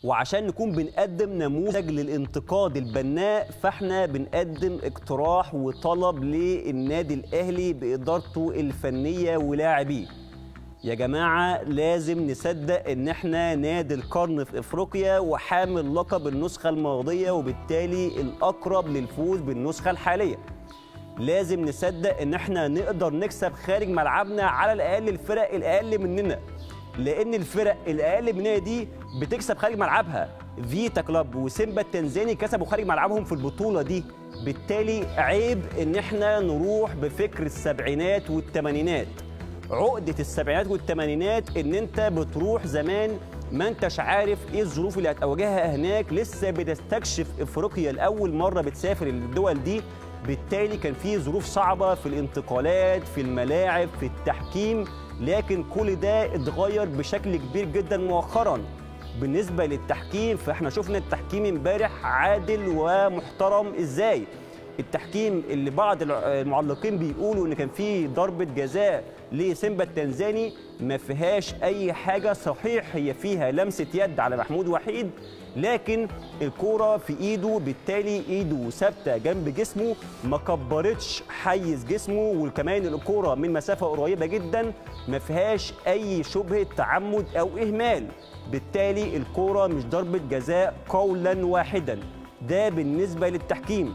وعشان نكون بنقدم نموذج للانتقاد البناء فاحنا بنقدم اقتراح وطلب للنادي الاهلي بادارته الفنيه ولاعبيه يا جماعه لازم نصدق ان احنا نادي القرن في افريقيا وحامل لقب النسخه الماضيه وبالتالي الاقرب للفوز بالنسخه الحاليه لازم نصدق ان احنا نقدر نكسب خارج ملعبنا على الاقل الفرق الاقل مننا لان الفرق الاقل مننا دي بتكسب خارج ملعبها فيتا كلاب وسيمبا التنزاني كسبوا خارج ملعبهم في البطوله دي بالتالي عيب ان احنا نروح بفكر السبعينات والثمانينات عقده السبعينات والثمانينات ان انت بتروح زمان ما انتش عارف ايه الظروف اللي هتواجهها هناك لسه بتستكشف افريقيا لاول مره بتسافر الدول دي بالتالي كان في ظروف صعبه في الانتقالات في الملاعب في التحكيم لكن كل ده اتغير بشكل كبير جدا مؤخرا بالنسبه للتحكيم فاحنا شفنا التحكيم امبارح عادل ومحترم ازاي التحكيم اللي بعض المعلقين بيقولوا ان كان في ضربه جزاء لسيمبا التنزاني ما فيهاش اي حاجه صحيح هي فيها لمسه يد على محمود وحيد لكن الكوره في ايده بالتالي ايده ثابته جنب جسمه ما كبرتش حيز جسمه وكمان الكوره من مسافه قريبه جدا ما فيهاش اي شبهه تعمد او اهمال بالتالي الكوره مش ضربه جزاء قولا واحدا ده بالنسبه للتحكيم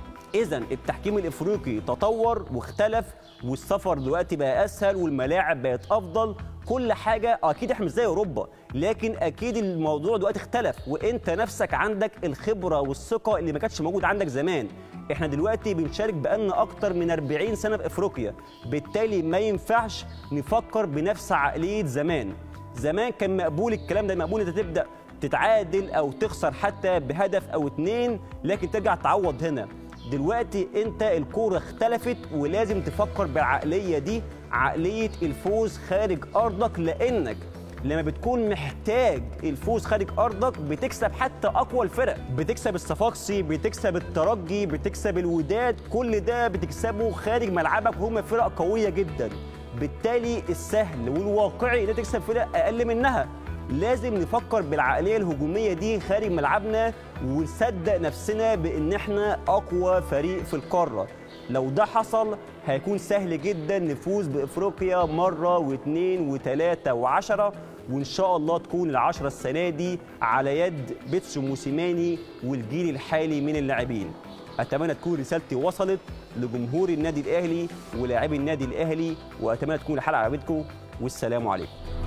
اذا التحكيم الافريقي تطور واختلف والسفر دلوقتي بقى اسهل والملاعب بقت افضل كل حاجه اكيد احنا مش زي اوروبا لكن اكيد الموضوع دلوقتي اختلف وانت نفسك عندك الخبره والثقه اللي ما كانتش موجوده عندك زمان احنا دلوقتي بنشارك بقالنا اكتر من 40 سنه في افريقيا بالتالي ما ينفعش نفكر بنفس عقليه زمان زمان كان مقبول الكلام ده مقبول انت تبدا تتعادل او تخسر حتى بهدف او اتنين لكن ترجع تعوض هنا دلوقتي انت الكوره اختلفت ولازم تفكر بالعقليه دي عقليه الفوز خارج ارضك لانك لما بتكون محتاج الفوز خارج ارضك بتكسب حتى اقوى الفرق بتكسب الصفاقسي بتكسب الترجي بتكسب الوداد كل ده بتكسبه خارج ملعبك وهم فرق قويه جدا بالتالي السهل والواقعي ان تكسب فرق اقل منها لازم نفكر بالعقليه الهجوميه دي خارج ملعبنا ونصدق نفسنا بان احنا اقوى فريق في القاره لو ده حصل هيكون سهل جدا نفوز بافريقيا مره واثنين وثلاثه وعشره وان شاء الله تكون العشره السنه دي على يد بيتسو موسيماني والجيل الحالي من اللاعبين اتمنى تكون رسالتي وصلت لجمهور النادي الاهلي ولاعبي النادي الاهلي واتمنى تكون الحلقه عجبتكم والسلام عليكم